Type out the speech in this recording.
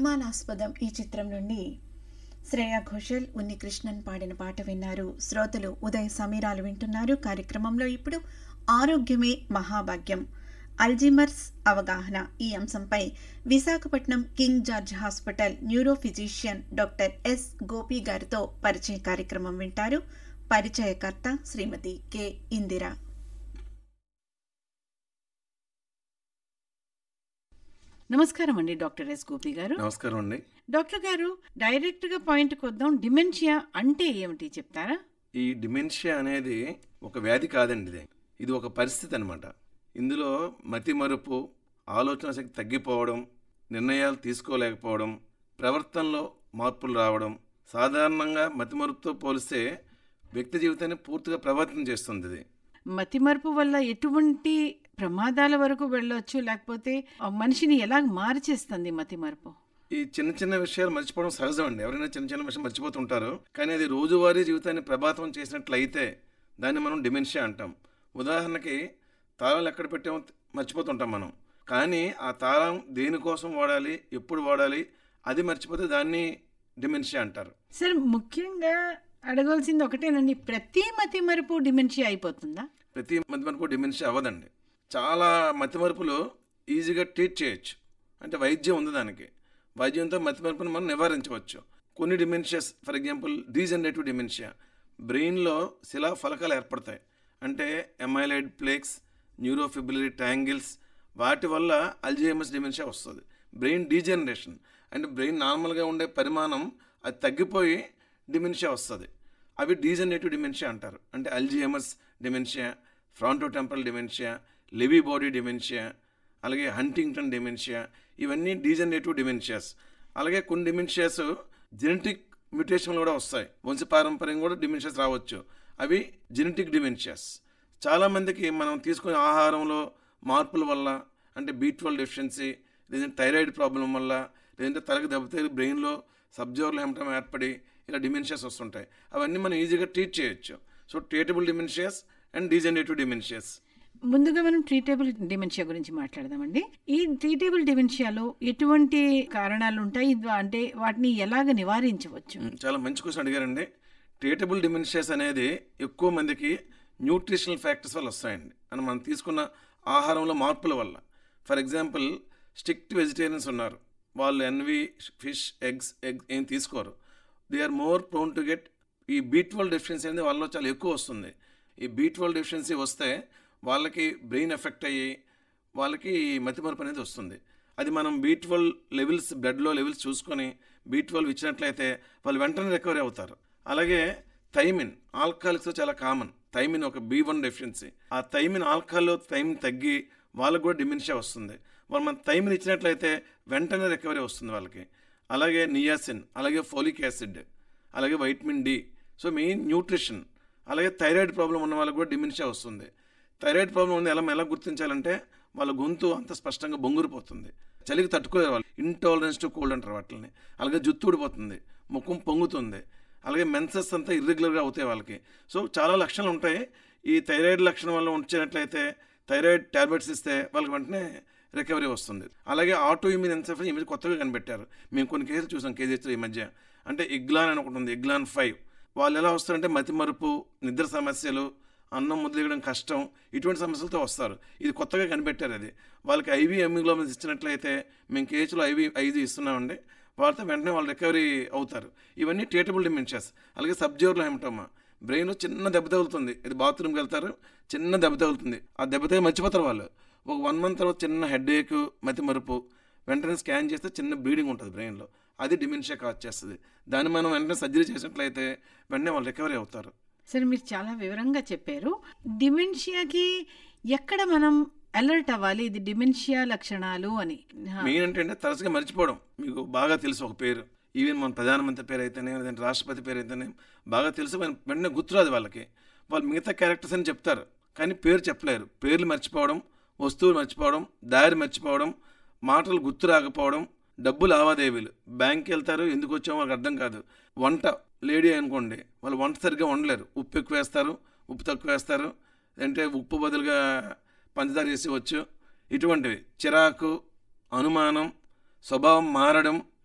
అనుమానాస్పదం ఈ చిత్రం నుండి శ్రేయా ఘోషల్ ఉన్ని కృష్ణన్ పాడిన పాట విన్నారు శ్రోతలు ఉదయ సమీరాలు వింటున్నారు కార్యక్రమంలో ఇప్పుడు ఆరోగ్యమే మహాభాగ్యం అల్జిమర్స్ అవగాహన ఈ అంశంపై Visakhapatnam King George hospital neuro physician doctor S Gopi గారితో పరిచయ కార్యక్రమం వింటారు పరిచయకర్త శ్రీమతి కె ఇందిరా నమస్కారం అండి డాక్టర్ ఎస్ గోపి గారు నమస్కారం అండి డాక్టర్ గారు డైరెక్ట్ గా పాయింట్ కొద్దాం డిమెన్షియా అంటే ఏమిటి చెప్తారా ఈ డిమెన్షియా అనేది ఒక వ్యాధి కాదండి ఇది ఇది ఒక పరిస్థితి అనమాట ఇందులో మతి మరుపు ఆలోచన శక్తి తగ్గిపోవడం నిర్ణయాలు తీసుకోలేకపోవడం ప్రవర్తనలో మార్పులు రావడం సాధారణంగా మతిమరుపుతో పోలిస్తే వ్యక్తి జీవితాన్ని పూర్తిగా ప్రభావితం చేస్తుంది ఇది మతిమరుపు వల్ల ఎటువంటి ప్రమాదాల వరకు వెళ్ళొచ్చు లేకపోతే ఆ మనిషిని ఎలా మార్చేస్తుంది మతిమరుపు ఈ చిన్న చిన్న విషయాలు మర్చిపోవడం సహజం అండి ఎవరైనా చిన్న చిన్న విషయం మర్చిపోతుంటారు కానీ అది రోజువారీ జీవితాన్ని ప్రభావితం చేసినట్లయితే దాన్ని మనం డిమెన్షియా అంటాం ఉదాహరణకి తాళాలు ఎక్కడ పెట్టామో మర్చిపోతుంటాం మనం కానీ ఆ తాళం దేనికోసం వాడాలి ఎప్పుడు వాడాలి అది మర్చిపోతే దాన్ని డిమెన్షియా అంటారు సార్ ముఖ్యంగా అడగవలసింది ఒకటేనండి ప్రతి మతిమరుపు డిమెన్షియా అయిపోతుందా ప్రతి మతిమరుపు డిమెన్షియా అవ్వదండి చాలా మతిమరుపులు ఈజీగా ట్రీట్ చేయొచ్చు అంటే వైద్యం ఉంది దానికి వైద్యంతో మతిమరుపును మనం నివారించవచ్చు కొన్ని dementias for example degenerative dementia బ్రెయిన్లో శిలా ఫలకాలు ఏర్పడతాయి అంటే ఎమైలైడ్ ప్లేక్స్ న్యూరోఫిబులరీ ట్యాంగిల్స్ వాటి వల్ల అల్జైమస్ డిమెన్షియా వస్తుంది బ్రెయిన్ డీజనరేషన్ అంటే బ్రెయిన్ నార్మల్గా ఉండే పరిమాణం అది తగ్గిపోయి డిమెన్షియా వస్తుంది అవి డీజనరేటివ్ డిమెన్షియా అంటారు అంటే Alzheimer's dementia frontotemporal dementia Lewy body dementia అలాగే హంటింగ్టన్ డిమెన్షియా ఇవన్నీ డీజనరేటివ్ డిమెన్షియాస్ అలాగే కొన్ని డిమెన్షియాస్ జెనెటిక్ మ్యూటేషన్లు కూడా వస్తాయి వంశపారంపర్యం కూడా డిమెన్షియాస్ రావచ్చు అవి జెనెటిక్ డిమెన్షియాస్ చాలామందికి మనం తీసుకునే ఆహారంలో మార్పుల వల్ల అంటే బీ ట్వెల్వ్ డెఫిషియన్సీ లేదంటే థైరాయిడ్ ప్రాబ్లం వల్ల లేదంటే తలకి దెబ్బతగిలి బ్రెయిన్లో సబ్జోర్లు హెమటం ఏర్పడి ఇలా డిమెన్షియాస్ వస్తుంటాయి అవన్నీ మనం ఈజీగా ట్రీట్ చేయొచ్చు so treatable dementias and degenerative dementias ముందుగా మనం ట్రీటబుల్ డిమెన్షియా గురించి మాట్లాడదామండి ఈ ట్రీటబుల్ డిమెన్షియాలో ఎటువంటి కారణాలు ఉంటాయి ద్వా- అంటే వాటిని ఎలాగ నివారించవచ్చు మ్, చాలా మంచి క్వశ్చన్ అడిగారండి ట్రీటబుల్ డిమెన్షియాస్ అనేది ఎక్కువ మందికి న్యూట్రిషనల్ ఫ్యాక్టర్స్ వల్ల వస్తాయండి అని మనం తీసుకున్న ఆహారంలో మార్పుల వల్ల ఫర్ ఎగ్జాంపుల్ స్ట్రిక్ట్ వెజిటేరియన్స్ ఉన్నారు వాళ్ళు ఎన్వి ఫిష్ ఎగ్స్ ఎగ్ ఏం తీసుకోరు they are more prone to get ఈ బీ ట్వెల్వ్ డెఫిషియన్సీ అనేది వాళ్ళలో చాలా ఎక్కువ వస్తుంది ఈ బీ ట్వెల్వ్ డెఫిషియన్సీ వస్తే వాళ్ళకి బ్రెయిన్ ఎఫెక్ట్ అయ్యి వాళ్ళకి మతిమరుపు అనేది వస్తుంది అది మనం బీ ట్వెల్వ్ లెవెల్స్ బ్లడ్లో లెవెల్స్ చూసుకొని బీ ట్వెల్వ్ ఇచ్చినట్లయితే వాళ్ళు వెంటనే రికవరీ అవుతారు అలాగే థైమిన్ ఆల్కహాలిక్స్ చాలా కామన్ థైమిన్ ఒక బీ వన్ డెఫిషియన్సీ ఆ థైమిన్ ఆల్కహాల్లో థైమిన్ తగ్గి వాళ్ళకు కూడా డిమెన్షియా వస్తుంది వాళ్ళు మన థైమిన్ ఇచ్చినట్లయితే వెంటనే రికవరీ వస్తుంది వాళ్ళకి అలాగే నియాసిన్ అలాగే ఫోలిక్ యాసిడ్ అలాగే vitamin D so main nutrition అలాగే థైరాయిడ్ ప్రాబ్లం ఉన్న వాళ్ళకి కూడా డిమెన్షియా వస్తుంది థైరాయిడ్ ప్రాబ్లం ఉంది ఎలా ఎలా గుర్తించాలంటే వాళ్ళ గొంతు అంత స్పష్టంగా బొంగురిపోతుంది చలికి తట్టుకోలేరు వాళ్ళు ఇంటాలరెన్స్ టు కోల్డ్ అంటారు వాటిని అలాగే జుత్తు ఊడిపోతుంది ముఖం పొంగుతుంది అలాగే మెన్సెస్ అంతా ఇర్రెగ్యులర్గా అవుతాయి వాళ్ళకి సో చాలా లక్షణాలు ఉంటాయి ఈ థైరాయిడ్ లక్షణం వల్ల ఉంచినట్లయితే థైరాయిడ్ ట్యాబ్లెట్స్ ఇస్తే వాళ్ళకి వెంటనే రికవరీ వస్తుంది అలాగే ఆటో ఇమ్యూన్ ఎన్సెఫల్ ఈ మధ్య కొత్తగా కనిపెట్టారు మేము కొన్ని కేసులు చూసాం కేజీహెచ్లో ఈ మధ్య అంటే ఇగ్లాన్ అని ఒకటి ఉంది ఇగ్లాన్ ఫైవ్ వాళ్ళు ఎలా వస్తారంటే మతిమరుపు నిద్ర సమస్యలు అన్నం ముద్రగడం కష్టం ఇటువంటి సమస్యలతో వస్తారు ఇది కొత్తగా కనిపెట్టారు అది వాళ్ళకి ఐవీ ఎమ్యూగ్లోబిన్స్ ఇచ్చినట్లయితే మేము కేసులో ఐవీ ఐదు ఇస్తున్నామండి వాళ్ళతో వెంటనే వాళ్ళు రికవరీ అవుతారు ఇవన్నీ ట్రీటబుల్ డిమెన్షియాస్ అలాగే సబ్జోర్లో హెమటోమా బ్రెయిన్ చిన్న దెబ్బ తగులుతుంది ఇది బాత్రూమ్కి వెళ్తారు చిన్న దెబ్బ తగులుతుంది ఆ దెబ్బ తగిలి మర్చిపోతారు వాళ్ళు ఒక వన్ మంత్ తర్వాత చిన్న హెడ్ ఏక్ మతి మరుపు వెంటనే స్కాన్ చేస్తే చిన్న బ్లీడింగ్ ఉంటుంది బ్రెయిన్లో అది డిమెన్షియా కాజ్ చేస్తుంది దాన్ని మనం వెంటనే సర్జరీ చేసినట్లయితే వెంటనే వాళ్ళు రికవరీ అవుతారు సరే మీరు చాలా వివరంగా చెప్పారు డిమెన్షియాకి ఎక్కడ మనం అలర్ట్ అవ్వాలి ఇది డిమెన్షియా లక్షణాలు అని హా. మెయిన్ ఏంటంటే తరచుగా మర్చిపోవడం మీకు బాగా తెలుసు ఒక పేరు ఈవెన్ మన ప్రధానమంత్రి పేరు అయితేనే లేదంటే రాష్ట్రపతి పేరు అయితేనే బాగా తెలుసు వెన్- వెంటనే గుర్తురాదు వాళ్ళకి వాళ్ళు మిగతా క్యారెక్టర్స్ అని చెప్తారు కానీ పేరు చెప్పలేరు పేర్లు మర్చిపోవడం వస్తువులు మర్చిపోవడం దారి మర్చిపోవడం మాటలు గుర్తు రాకపోవడం డబ్బు లావాదేవీలు బ్యాంక్కి వెళ్తారు ఎందుకు వచ్చామో వాళ్ళకి అర్థం కాదు వంట లేడీ అనుకోండి వాళ్ళు వంట సరిగ్గా వండలేరు ఉప్పు ఎక్కువ వేస్తారు ఉప్పు తక్కువ వేస్తారు అంటే ఉప్పు బదులుగా పంచదార వేసి వచ్చు ఇటువంటివి చిరాకు అనుమానం స్వభావం మారడం